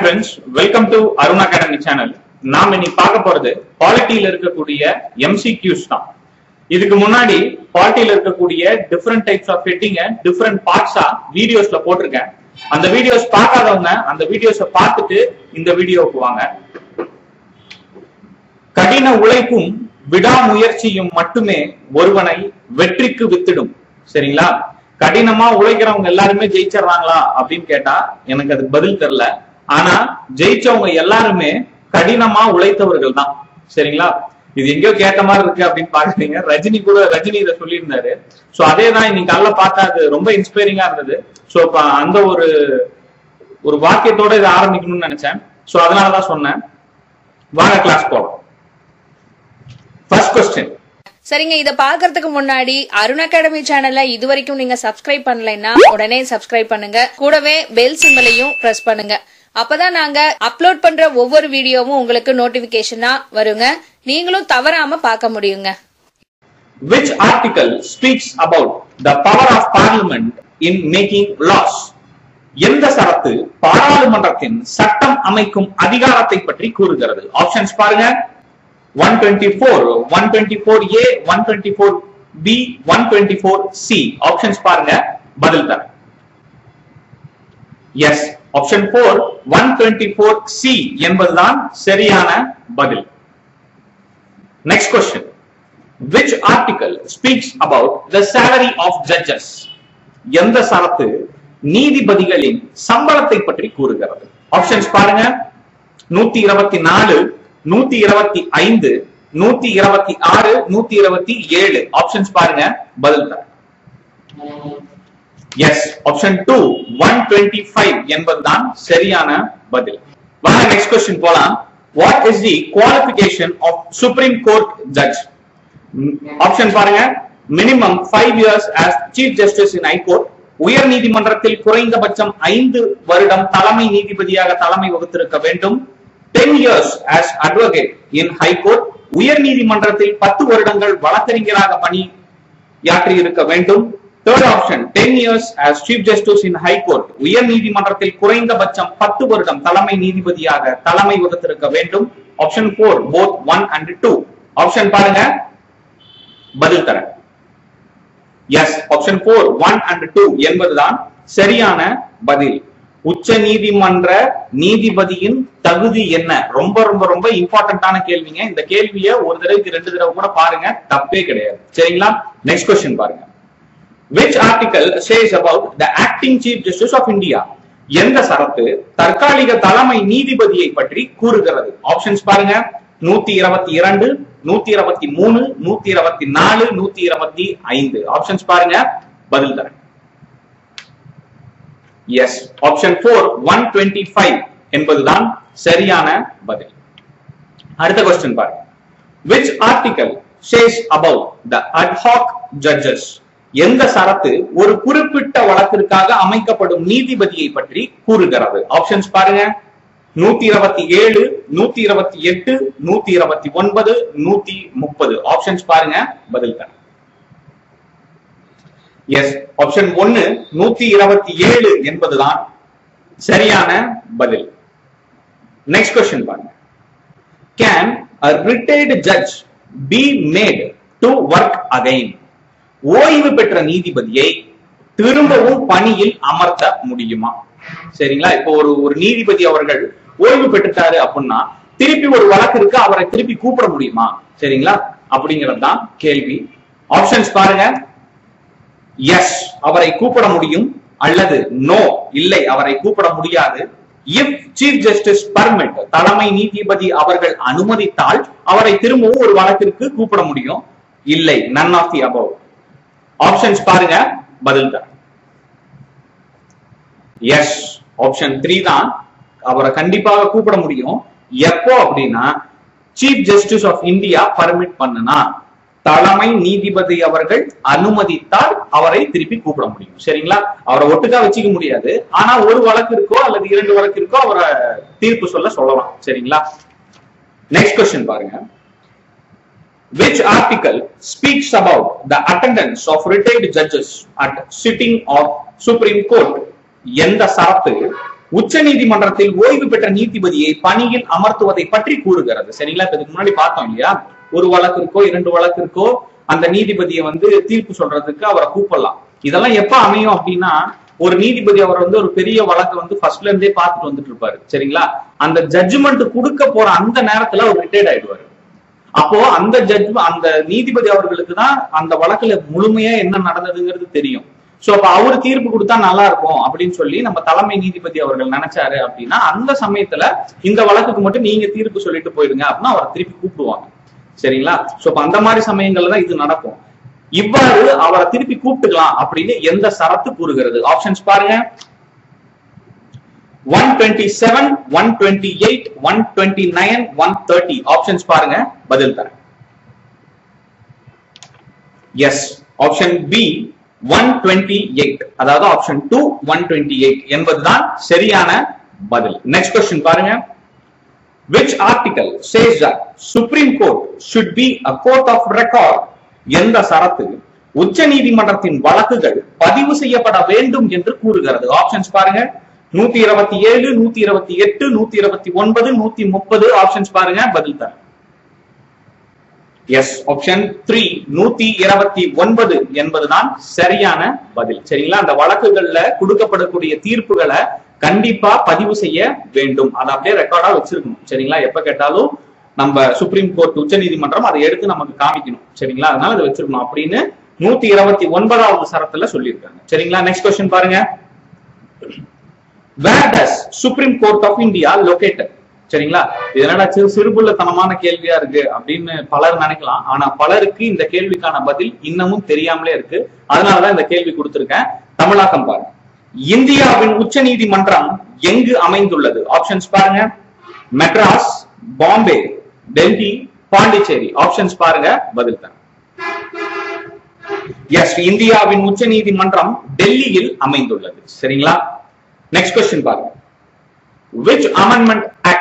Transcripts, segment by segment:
friends welcome to Arun academy channel நாம் இன்னைக்கு பார்க்க போறது பாலிட்டியில இருக்கக்கூடிய எம்சிக்யூஸ் தான் இதுக்கு முன்னாடி பாலிட்டியில இருக்கக்கூடிய டிஃப்ரெண்ட் டைப்ஸ் ஆஃப் ஹெட்டிங்க டிஃப்ரெண்ட் பார்ட்ஸா வீடியோஸ்ல போட்டிருக்கேன் அந்த வீடியோஸ் பார்க்காதவங்க அந்த வீடியோஸை பார்த்துட்டு இந்த வீடியோவுக்கு வாங்க கடின உழைப்பும் விடாமுயற்சியும் மட்டுமே ஒருவனை வெற்றிக்கு வித்திடும் சரிங்களா கடினமா உழைக்கிறவங்க எல்லாருமே ஜெயிச்சிடுறாங்களா அப்படின்னு கேட்டா எனக்கு அதுக்கு பதில் தெரியல ஆனா ஜெயிச்சவங்க எல்லாருமே கடினமா உழைத்தவர்கள் தான் சரிங்களா இது எங்கேயோ கேட்ட மாதிரி இருக்கு அப்படின்னு பாக்குறீங்க ரஜினி கூட ரஜினி இதை சொல்லியிருந்தாரு சோ அதே தான் இன்னைக்கு காலைல பார்த்தா அது ரொம்ப இன்ஸ்பைரிங்கா இருந்தது சோ இப்ப அந்த ஒரு ஒரு வாக்கியத்தோட இதை ஆரம்பிக்கணும்னு நினைச்சேன் சோ அதனாலதான் சொன்னேன் வாங்க கிளாஸ் போலாம் ஃபர்ஸ்ட் கொஸ்டின் சரிங்க இத பாக்குறதுக்கு முன்னாடி அருண் அகாடமி சேனல்ல இது வரைக்கும் நீங்க சப்ஸ்கிரைப் பண்ணலைன்னா உடனே சப்ஸ்கிரைப் பண்ணுங்க கூடவே பெல் சிம்பலையும் பிரஸ் பண்ணுங்க அப்பதான் நாங்க அப்லோட் பண்ற ஒவ்வொரு வீடியோவும் உங்களுக்கு நோட்டிபிகேஷனா வருங்க நீங்களும் தவறாம பார்க்க முடியுங்க which article speaks about the power of parliament in making laws எந்த சரத்து பாராளுமன்றத்தின் சட்டம் அமைக்கும் அதிகாரத்தை பற்றி கூறுகிறது ஆப்ஷன்ஸ் பாருங்க 124 124 a 124 b 124 c ஆப்ஷன்ஸ் பாருங்க பதில் தரேன் எஸ் ஆப்ஷன் 4 124 சி என்பதுதான் சரியான பதில் next question which article speaks about the salary of judges எந்த சரத்து நீதிபதிகளின் சம்பளத்தை பற்றி கூறுகிறது ஆப்ஷன்ஸ் பாருங்க நூத்தி இருபத்தி நாலு நூத்தி இருபத்தி ஐந்து நூத்தி இருபத்தி ஆறு நூத்தி இருபத்தி ஏழு ஆப்ஷன்ஸ் பாருங்க பதில் தரேன் yes option two one twenty five என்பதுதான் சரியான பதில் வாங்க நெக்ஸ்ட் கொஸ்டின் போலாம் what is the qualification of supreme court judge option பாருங்க minimum five years as chief justice in high court உயர் நீதிமன்றத்தில் குறைந்தபட்சம் ஐந்து வருடம் தலைமை நீதிபதியாக தலைமை வகுத்திருக்க வேண்டும் ten years as advocate in high court உயர் நீதிமன்றத்தில் பத்து வருடங்கள் வழக்கறிஞராக பணியாற்றி இருக்க வேண்டும் third option ten years as chief justice in high court உயர் நீதிமன்றத்தில் குறைந்தபட்சம் பத்து வருடம் தலைமை நீதிபதியாக தலைமை வகுத்திருக்க வேண்டும் option four both one and two option பாருங்க பதில் தரேன் yes option four one and two என்பதுதான் சரியான பதில் உச்ச நீதிமன்ற நீதிபதியின் தகுதி என்ன ரொம்ப ரொம்ப ரொம்ப இம்பார்ட்டன்டான கேள்விங்க இந்த கேள்வியை ஒரு தடவைக்கு ரெண்டு தடவை கூட பாருங்க தப்பே கிடையாது சரிங்களா நெக்ஸ்ட் கொஸ்டின் பாருங்க which article says about the acting chief justice of india எந்த சரத்து தற்காலிக தலைமை நீதிபதியை பற்றி கூறுகிறது ஆப்ஷன்ஸ் பாருங்க நூத்தி இருபத்தி இரண்டு நூத்தி இருபத்தி மூணு நூத்தி இருபத்தி நாலு நூத்தி இருபத்தி ஐந்து ஆப்ஷன்ஸ் பாருங்க பதில் தரேன் yes option four one twenty five என்பதுதான் சரியான பதில் அடுத்த கொஸ்டின் பாருங்க which article says about the ad hoc judges எந்த சரத்து ஒரு குறிப்பிட்ட வழக்கிற்காக அமைக்கப்படும் நீதிபதியை பற்றி கூறுகிறது ஆப்ஷன்ஸ் பாருங்க நூத்தி இருபத்தி ஏழு நூத்தி இருபத்தி எட்டு நூத்தி இருபத்தி ஒன்பது நூத்தி முப்பது ஆப்ஷன்ஸ் பாருங்க பதில் தர எஸ் ஆப்ஷன் ஒன்னு நூத்தி இருபத்தி ஏழு என்பதுதான் சரியான பதில் நெக்ஸ்ட் கொஸ்டின் பாருங்க can a retired judge be made to work again ஓய்வு பெற்ற நீதிபதியை திரும்பவும் பணியில் அமர்த்த முடியுமா சரிங்களா இப்போ ஒரு ஒரு நீதிபதி அவர்கள் ஓய்வு பெற்றுட்டாரு அப்படின்னா திருப்பி ஒரு வழக்கு இருக்கு அவரை திருப்பி கூப்பிட முடியுமா சரிங்களா அப்படிங்கிறது தான் கேள்வி ஆப்ஷன்ஸ் பாருங்க எஸ் அவரை கூப்பிட முடியும் அல்லது நோ இல்லை அவரை கூப்பிட முடியாது இஃப் சீஃப் ஜஸ்டிஸ் பர்மிட் தலைமை நீதிபதி அவர்கள் அனுமதித்தால் அவரை திரும்பவும் ஒரு வழக்கிற்கு கூப்பிட முடியும் இல்லை none of the above options பாருங்க பதில் தர எஸ் ஆப்ஷன் த்ரீ தான் அவரை கண்டிப்பாக கூப்பிட முடியும் எப்போ அப்படின்னா chief justice of India permit பண்ணுனா தலைமை நீதிபதி அவர்கள் அனுமதித்தால் அவரை திருப்பி கூப்பிட முடியும் சரிங்களா அவரை ஒட்டுக்கா வச்சுக்க முடியாது ஆனா ஒரு வழக்கு இருக்கோ அல்லது இரண்டு வழக்கு இருக்கோ அவரை தீர்ப்பு சொல்ல சொல்லலாம் சரிங்களா நெக்ஸ்ட் கொஸ்டின் பாருங்க which article speaks about the attendance of retired judges at sitting of supreme court எந்த சரத்து உச்ச நீதிமன்றத்தில் ஓய்வு பெற்ற நீதிபதியை பணியில் அமர்த்துவதை பற்றி கூறுகிறது சரிங்களா இப்ப இதுக்கு முன்னாடி பார்த்தோம் இல்லையா ஒரு வழக்கிற்கோ இரண்டு வழக்கிற்கோ அந்த நீதிபதியை வந்து தீர்ப்பு சொல்றதுக்கு அவரை கூப்பிடலாம் இதெல்லாம் எப்ப அமையும் அப்படின்னா ஒரு நீதிபதி அவர் வந்து ஒரு பெரிய வழக்கு வந்து ஃபர்ஸ்ட்ல இருந்தே பார்த்துட்டு வந்துட்டு இருப்பாரு சரிங்களா அந்த ஜட்ஜ்மெண்ட் கொடுக்க போற அந்த நேரத்துல அவர் ரிட்டையர்ட் ஆயிடுவாரு அப்போ அந்த ஜட்ஜ் அந்த நீதிபதி அவர்களுக்கு தான் அந்த வழக்குல முழுமையா என்ன நடந்ததுங்கிறது தெரியும் சோ அப்ப அவர் தீர்ப்பு கொடுத்தா நல்லா இருக்கும் அப்படின்னு சொல்லி நம்ம தலைமை நீதிபதி அவர்கள் நினைச்சாரு அப்படின்னா அந்த சமயத்துல இந்த வழக்குக்கு மட்டும் நீங்க தீர்ப்பு சொல்லிட்டு போயிடுங்க அப்படின்னா அவரை திருப்பி கூப்பிடுவாங்க சரிங்களா சோ அப்ப அந்த மாதிரி சமயங்கள்ல தான் இது நடக்கும் இவ்வாறு அவரை திருப்பி கூப்பிட்டுக்கலாம் அப்படின்னு எந்த சரத்து கூறுகிறது ஆப்ஷன்ஸ் பாருங்க one twenty seven one twenty eight one twenty nine one thirty options பாருங்க பதில் தரேன் yes option B one twenty eight அதாவது option two one twenty eight என்பதுதான் சரியான பதில் நெக்ஸ்ட் கொஸ்டின் பாருங்க which article says that supreme court should be a court of record எந்த சரத்து உச்ச நீதிமன்றத்தின் வழக்குகள் பதிவு செய்யப்பட வேண்டும் என்று கூறுகிறது ஆப்ஷன்ஸ் பாருங்க நூத்தி இருபத்தி ஏழு நூத்தி இருபத்தி எட்டு நூத்தி இருபத்தி ஒன்பது நூத்தி முப்பது ஆப்ஷன்ஸ் பாருங்க பதில் தர எஸ் ஆப்ஷன் த்ரீ நூத்தி இருபத்தி ஒன்பது என்பதுதான் சரியான பதில் சரிங்களா அந்த வழக்குகள்ல கொடுக்கப்படக்கூடிய தீர்ப்புகளை கண்டிப்பா பதிவு செய்ய வேண்டும் அதை அப்படியே ரெக்கார்டா வச்சிருக்கணும் சரிங்களா எப்ப கேட்டாலும் நம்ம சுப்ரீம் கோர்ட் உச்ச நீதிமன்றம் அதை எடுத்து நமக்கு காமிக்கணும் சரிங்களா அதனால அதை வச்சிருக்கணும் அப்படின்னு நூத்தி இருபத்தி ஒன்பதாவது சரத்துல சொல்லியிருக்காங்க சரிங்களா நெக்ஸ்ட் கொஸ்டின் பாருங்க where does supreme court of India located சரிங்களா இது என்னடா சிறு சிறுபுள்ளத்தனமான கேள்வியா இருக்கு அப்படின்னு பலர் நினைக்கலாம் ஆனா பலருக்கு இந்த கேள்விக்கான பதில் இன்னமும் தெரியாமலே இருக்கு அதனாலதான் இந்த கேள்வி கொடுத்திருக்கேன் தமிழாக்கம் பாருங்க இந்தியாவின் உச்ச நீதிமன்றம் எங்கு அமைந்துள்ளது ஆப்ஷன்ஸ் பாருங்க மெட்ராஸ் பாம்பே டெல்லி பாண்டிச்சேரி ஆப்ஷன்ஸ் பாருங்க பதில் தரேன் எஸ் இந்தியாவின் உச்ச நீதிமன்றம் டெல்லியில் அமைந்துள்ளது சரிங்களா நெக்ஸ்ட் கொஸ்டின் பாருங்க which amendment act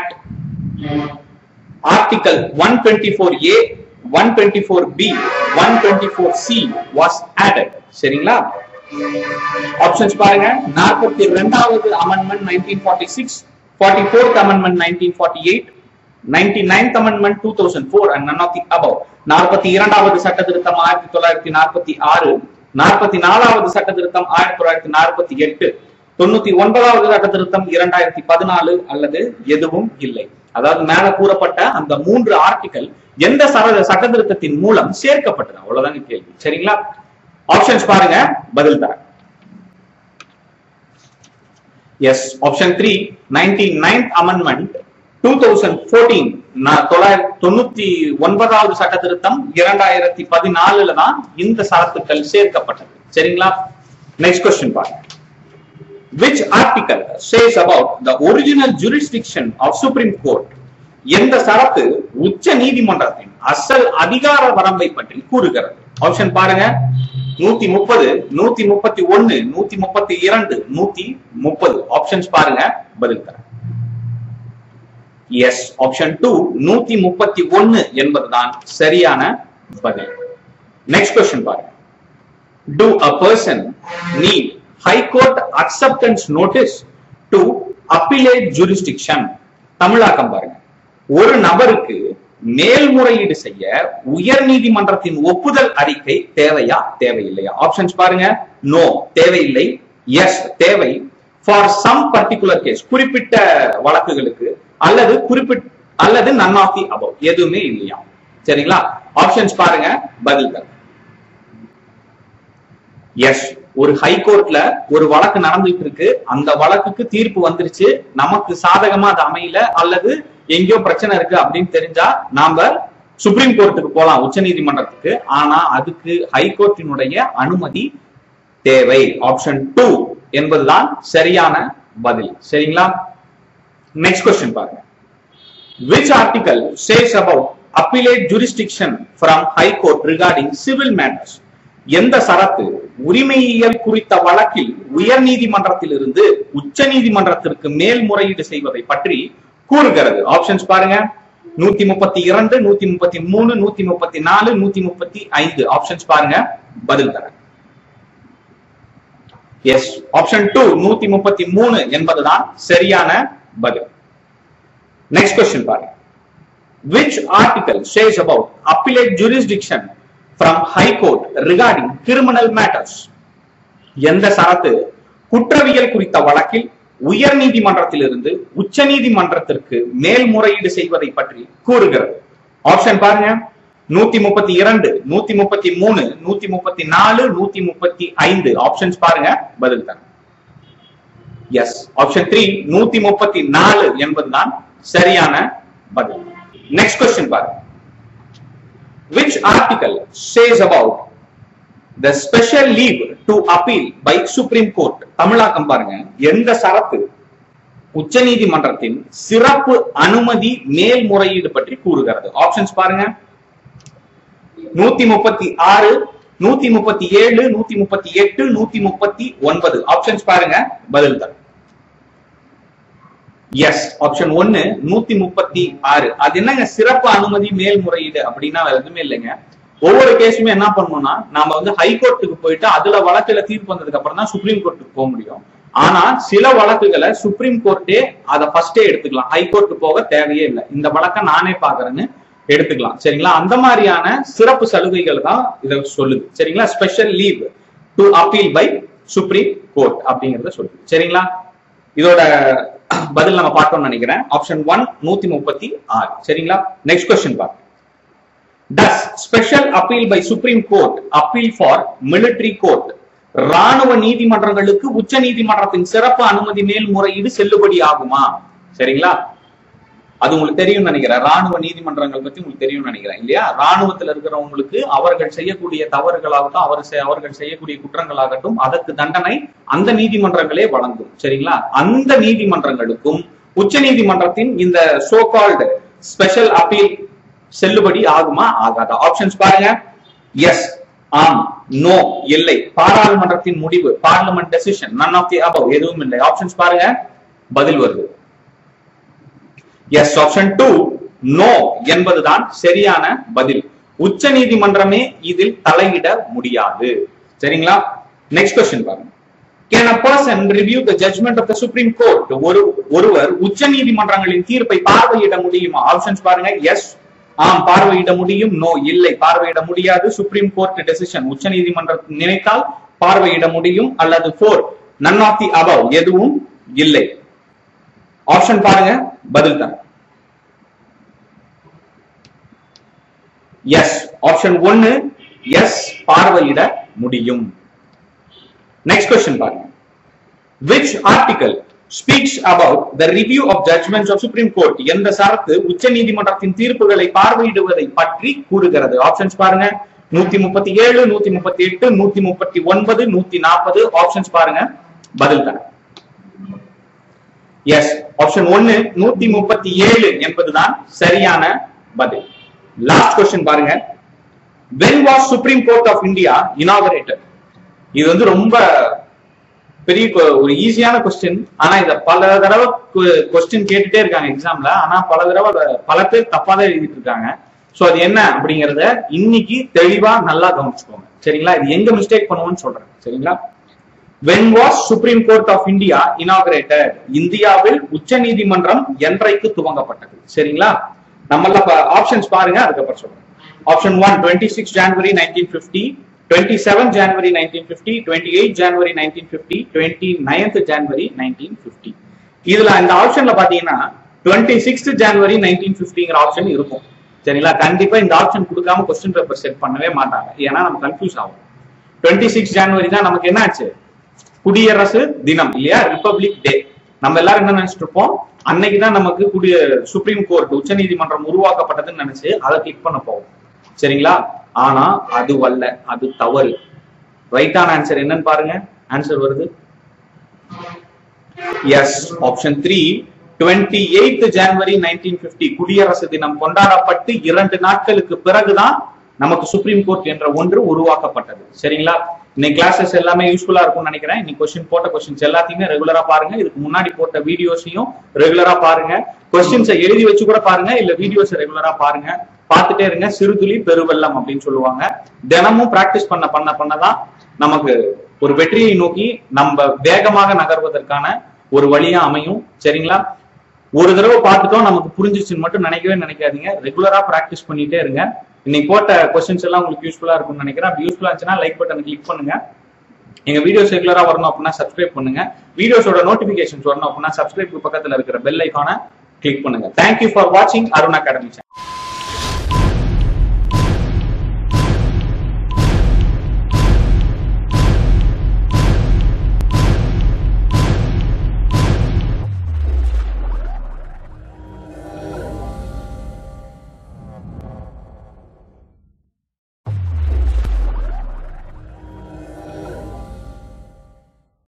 article 124a 124b 124c was added சரிங்களா ஆப்ஷன்ஸ் பாருங்க நாற்பத்தி ரெண்டாவது amendment nineteen forty six forty fourth amendment nineteen forty eight ninety ninth amendment two thousand four and none of the above நாற்பத்தி இரண்டாவது சட்ட திருத்தம் ஆயிரத்தி தொள்ளாயிரத்தி நாற்பத்தி ஆறு நாற்பத்தி நாலாவது சட்ட திருத்தம் ஆயிரத்தி தொள்ளாயிரத்தி நாற்பத்தி எட்டு தொண்ணூத்தி ஒன்பதாவது சட்ட திருத்தம் இரண்டாயிரத்தி பதினாலு அல்லது எதுவும் இல்லை அதாவது மேல கூறப்பட்ட அந்த மூன்று ஆர்டிகல் எந்த சர சட்ட திருத்தத்தின் மூலம் சேர்க்கப்பட்டது அவ்வளவுதாங்க கேள்வி சரிங்களா ஆப்ஷன்ஸ் பாருங்க பதில் தர yes option three ninety ninth amendment two thousand fourteen தொண்ணூத்தி ஒன்பதாவது சட்ட திருத்தம் இரண்டாயிரத்தி பதினாலுல தான் இந்த சரத்துக்கள் சேர்க்கப்பட்டது சரிங்களா நெக்ஸ்ட் கொஸ்டின் பாருங்க which article says about the original jurisdiction of supreme court எந்த சரத்து உச்ச நீதிமன்றத்தின் அசல் அதிகார வரம்பை பற்றி கூறுகிறது ஆப்ஷன் பாருங்க நூத்தி முப்பது நூத்தி முப்பத்தி ஒன்னு நூத்தி முப்பத்தி இரண்டு நூத்தி முப்பது ஆப்ஷன்ஸ் பாருங்க பதில் தர எஸ் ஆப்ஷன் டூ நூத்தி முப்பத்தி ஒன்னு என்பதுதான் சரியான பதில் நெக்ஸ்ட் கொஸ்டின் பாருங்க to a person need high court acceptance notice to appellate jurisdiction தமிழாக்கம் பாருங்க ஒரு நபருக்கு மேல்முறையீடு செய்ய உயர் நீதிமன்றத்தின் ஒப்புதல் அறிக்கை தேவையா தேவையில்லையா ஆப்ஷன்ஸ் பாருங்க நோ தேவையில்லை எஸ் தேவை ஃபார் சம் பர்டிகுலர் கேஸ் குறிப்பிட்ட வழக்குகளுக்கு அல்லது குறிப்பிட்ட அல்லது நன் ஆஃப் தி அபவ் எதுவுமே இல்லையா சரிங்களா ஆப்ஷன்ஸ் பாருங்க பதில் தர எஸ் ஒரு ஹைகோர்ட்ல ஒரு வழக்கு நடந்துட்டு இருக்கு அந்த வழக்குக்கு தீர்ப்பு வந்துருச்சு நமக்கு சாதகமா அது அமையல அல்லது எங்கேயோ பிரச்சனை இருக்கு அப்படின்னு தெரிஞ்சா நாம சுப்ரீம் கோர்ட்டுக்கு போலாம் உச்ச நீதிமன்றத்துக்கு ஆனா அதுக்கு ஹைகோர்ட்டினுடைய அனுமதி தேவை ஆப்ஷன் டூ என்பதுதான் சரியான பதில் சரிங்களா நெக்ஸ்ட் கொஸ்டின் பாருங்க which article says about appellate jurisdiction from high court regarding civil matters எந்த சரத்து உரிமையியல் குறித்த வழக்கில் உயர் நீதிமன்றத்தில் இருந்து உச்ச நீதிமன்றத்திற்கு மேல்முறையீடு செய்வதை பற்றி கூறுகிறது ஆப்ஷன்ஸ் பாருங்க நூத்தி முப்பத்தி இரண்டு நூத்தி முப்பத்தி மூணு நூத்தி முப்பத்தி நாலு நூத்தி முப்பத்தி ஐந்து ஆப்ஷன்ஸ் பாருங்க பதில் தர எஸ் ஆப்ஷன் டூ நூத்தி முப்பத்தி மூணு என்பதுதான் சரியான பதில் நெக்ஸ்ட் கொஸ்டின் பாருங்க which article says about appellate jurisdiction from high court regarding criminal matters எந்த சரத்து குற்றவியல் குறித்த வழக்கில் உயர் நீதிமன்றத்திலிருந்து உச்ச நீதிமன்றத்திற்கு மேல்முறையீடு செய்வதை பற்றி கூறுகிறது ஆப்ஷன் பாருங்க நூத்தி முப்பத்தி இரண்டு நூத்தி முப்பத்தி மூணு நூத்தி முப்பத்தி நாலு நூத்தி முப்பத்தி ஐந்து ஆப்ஷன்ஸ் பாருங்க பதில் தான் எஸ் ஆப்ஷன் த்ரீ நூத்தி முப்பத்தி நாலு என்பதுதான் சரியான பதில் நெக்ஸ்ட் கொஸ்டின் பாருங்க which article says about the special leave to appeal by supreme court தமிழாக்கம் பாருங்க எந்த சரத்து உச்சநீதிமன்றத்தின் சிறப்பு அனுமதி மேல்முறையீடு பற்றி கூறுகிறது ஆப்ஷன்ஸ் பாருங்க நூத்தி முப்பத்தி ஆறு நூத்தி முப்பத்தி ஏழு நூத்தி முப்பத்தி எட்டு நூத்தி முப்பத்தி ஒன்பது ஆப்ஷன்ஸ் பாருங்க பதில் தான் எஸ் ஆப்ஷன் ஒன்னு நூத்தி முப்பத்தி ஆறு அது என்னங்க சிறப்பு அனுமதி மேல்முறையீடு அப்படின்னா வேற எதுவுமே இல்லைங்க ஒவ்வொரு கேஸுமே என்ன பண்ணணும்னா நாம வந்து ஹைகோர்ட்டுக்கு போயிட்டு அதுல வழக்குல தீர்ப்பு வந்ததுக்கு அப்புறம் தான் சுப்ரீம் கோர்ட்டுக்கு போக முடியும் ஆனா சில வழக்குகளை சுப்ரீம் கோர்ட்டே அதை ஃபர்ஸ்டே எடுத்துக்கலாம் ஹைகோர்ட் போக தேவையே இல்லை இந்த வழக்கை நானே பாக்குறேன்னு எடுத்துக்கலாம் சரிங்களா அந்த மாதிரியான சிறப்பு சலுகைகள் தான் இதை சொல்லுது சரிங்களா special leave to appeal by supreme court அப்படிங்கறத சொல்லுது சரிங்களா இதோட பதில் நம்ம பார்த்தோம்னு நினைக்கிறேன் ஆப்ஷன் ஒன் நூத்தி முப்பத்தி ஆறு சரிங்களா நெக்ஸ்ட் கொஸ்டின் பாருங்க does special appeal by supreme court appeal for military court ராணுவ நீதிமன்றங்களுக்கு உச்ச நீதிமன்றத்தின் சிறப்பு அனுமதி மேல்முறையீடு செல்லுபடி ஆகுமா சரிங்களா அது உங்களுக்கு தெரியும் நினைக்கிறேன் ராணுவ நீதிமன்றங்கள் பத்தி உங்களுக்கு தெரியும் நினைக்கிறேன் இல்லையா ராணுவத்துல இருக்கிறவங்களுக்கு அவர்கள் செய்யக்கூடிய தவறுகளாகட்டும் அவர் செய்- அவர்கள் செய்யக்கூடிய குற்றங்களாகட்டும் அதற்கு தண்டனை அந்த நீதிமன்றங்களே வழங்கும் சரிங்களா அந்த நீதிமன்றங்களுக்கும் உச்ச நீதிமன்றத்தின் இந்த சோ கால்டு ஸ்பெஷல் அப்பீல் செல்லுபடி ஆகுமா ஆகாதா ஆப்ஷன்ஸ் பாருங்க எஸ் ஆம் நோ இல்லை பாராளுமன்றத்தின் முடிவு parliament decision none of the above எதுவும் இல்லை ஆப்ஷன்ஸ் பாருங்க பதில் வருது எஸ் ஆப்ஷன் டூ நோ என்பதுதான் சரியான பதில் உச்ச நீதிமன்றமே இதில் தலையிட முடியாது சரிங்களா நெக்ஸ்ட் கொஸ்டின் பாருங்க can a person review the judgment of the supreme court ஒரு ஒருவர் உச்ச நீதிமன்றங்களின் தீர்ப்பை பார்வையிட முடியுமா ஆப்ஷன்ஸ் பாருங்க எஸ் ஆம் பார்வையிட முடியும் நோ இல்லை பார்வையிட முடியாது சுப்ரீம் கோர்ட் டெசிஷன் உச்ச நீதிமன்றம் நினைத்தால் பார்வையிட முடியும் அல்லது போர் நன் ஆஃப் தி அபவ் எதுவும் இல்லை ஆப்ஷன் பாருங்க பதில் தான் எஸ் ஆப்ஷன் ஒன்னு எஸ் பார்வையிட முடியும் நெக்ஸ்ட் கொஸ்டின் பாருங்க which article speaks about the review of judgments of supreme court எந்த சரத்து உச்ச நீதிமன்றத்தின் தீர்ப்புகளை பார்வையிடுவதை பற்றி கூறுகிறது ஆப்ஷன்ஸ் பாருங்க நூத்தி முப்பத்தி ஏழு நூத்தி முப்பத்தி எட்டு நூத்தி முப்பத்தி ஒன்பது நூத்தி நாற்பது ஆப்ஷன்ஸ் பாருங்க பதில் தான் எஸ் ஆப்ஷன் ஒன்னு நூத்தி முப்பத்தி ஏழு என்பதுதான் சரியான பதில் லாஸ்ட் கொஸ்டின் பாருங்க when was supreme court of india inaugurated இது வந்து ரொம்ப பெரிய கொ- ஒரு ஈஸியான கொஸ்டின் ஆனா இத பல தடவை கொஸ்டின் கேட்டுட்டே இருக்காங்க எக்ஸாம்ல ஆனா பல தடவை அத பல பேர் தப்பா தான் எழுதிட்டு இருக்காங்க சோ அது என்ன அப்படிங்கறத இன்னைக்கு தெளிவா நல்லா கவனிச்சுக்கோங்க சரிங்களா இது எங்க மிஸ்டேக் பண்ணுவோம்னு சொல்றேன் சரிங்களா when was supreme court of india inaugurated இந்தியாவில் உச்ச நீதிமன்றம் என்றைக்கு துவங்கப்பட்டது சரிங்களா நம்மள ஆப்ஷன்ஸ் பாருங்க அதுக்கப்புறம் சொல்றேன் option one twenty six January nineteen fifty twenty seven January nineteen fifty twenty eight January nineteen fifty twenty ninth January nineteen fifty இதுல இந்த ஆப்ஷன்ல பாத்தீங்கன்னா டுவெண்ட்டி சிக்ஸ்த் ஜான்வரி நைன்டீன் பிப்டிங்கிற ஆப்ஷன் இருக்கும் சரிங்களா கண்டிப்பா இந்த ஆப்ஷன் கொடுக்காம கொஸ்டின் பேப்பர் செட் பண்ணவே மாட்டாங்க ஏன்னா நம்ம கன்ஃபியூஸ் ஆகும் டுவெண்ட்டி சிக்ஸ் ஜான்வரி தான் நமக்கு என்ன ஆச்சு குடியரசு தினம் இல்லையா ரிப்பப்ளிக் டே நம்ம எல்லாரும் என்ன நினைச்சிட்டு இருப்போம் அன்னைக்கு தான் நமக்கு குடிய சுப்ரீம் கோர்ட் உச்சநீதிமன்றம் உருவாக்கப்பட்டதுன்னு நினைச்சு அதை கிளிக் பண்ண போவோம் சரிங்களா ஆனா அது வல்ல அது தவறு ரைட்டான ஆன்சர் என்னன்னு பாருங்க ஆன்சர் வருது yes option three twenty eighth January nineteen fifty குடியரசு தினம் கொண்டாடப்பட்டு இரண்டு நாட்களுக்கு பிறகுதான் நமக்கு சுப்ரீம் கோர்ட் என்ற ஒன்று உருவாக்கப்பட்டது சரிங்களா இன்னைக்கு கிளாஸஸ் எல்லாமே யூஸ்ஃபுல்லா இருக்கும்னு நினைக்கிறேன் இன்னைக்கு கொஸ்டின் போட்ட கொஸ்டின்ஸ் எல்லாத்தையுமே ரெகுலரா பாருங்க இதுக்கு முன்னாடி போட்ட வீடியோஸையும் ரெகுலரா பாருங்க கொஸ்டின்ஸை எழுதி வச்சு கூட பாருங்க இல்ல வீடியோஸ் ரெகுலரா பாருங்க பார்த்துட்டே இருங்க சிறுதுளி பெருவெள்ளம் அப்படின்னு சொல்லுவாங்க தினமும் பிராக்டிஸ் பண்ண பண்ண பண்ணதான் நமக்கு ஒரு வெற்றியை நோக்கி நம்ம வேகமாக நகர்வதற்கான ஒரு வழியா அமையும் சரிங்களா ஒரு தடவை பார்த்துட்டோம் நமக்கு புரிஞ்சிச்சுன்னு மட்டும் நினைக்கவே நினைக்காதீங்க ரெகுலரா பிராக்டிஸ் பண்ணிட்டே இருங்க இன்னைக்கு போட்ட கொஸ்டின்ஸ் எல்லாம் உங்களுக்கு யூஸ்ஃபுல்லா இருக்கும்னு நினைக்கிறேன் அப்படி யூஸ்ஃபுல்லா இருந்துச்சுன்னா லைக் பட்டன் கிளிக் பண்ணுங்க எங்க வீடியோஸ் ரெகுலரா வரணும் அப்படின்னா சப்ஸ்கிரைப் பண்ணுங்க வீடியோஸோட நோட்டிபிகேஷன்ஸ் வரணும் அப்படின்னா சப்ஸ்கிரைப் பக்கத்துல இருக்கிற பெல் ஐக்கான கிளிக் பண்ணுங்க தேங்க்யூ ஃபார் வாட்சிங் அருண் அகாடமி சேனல்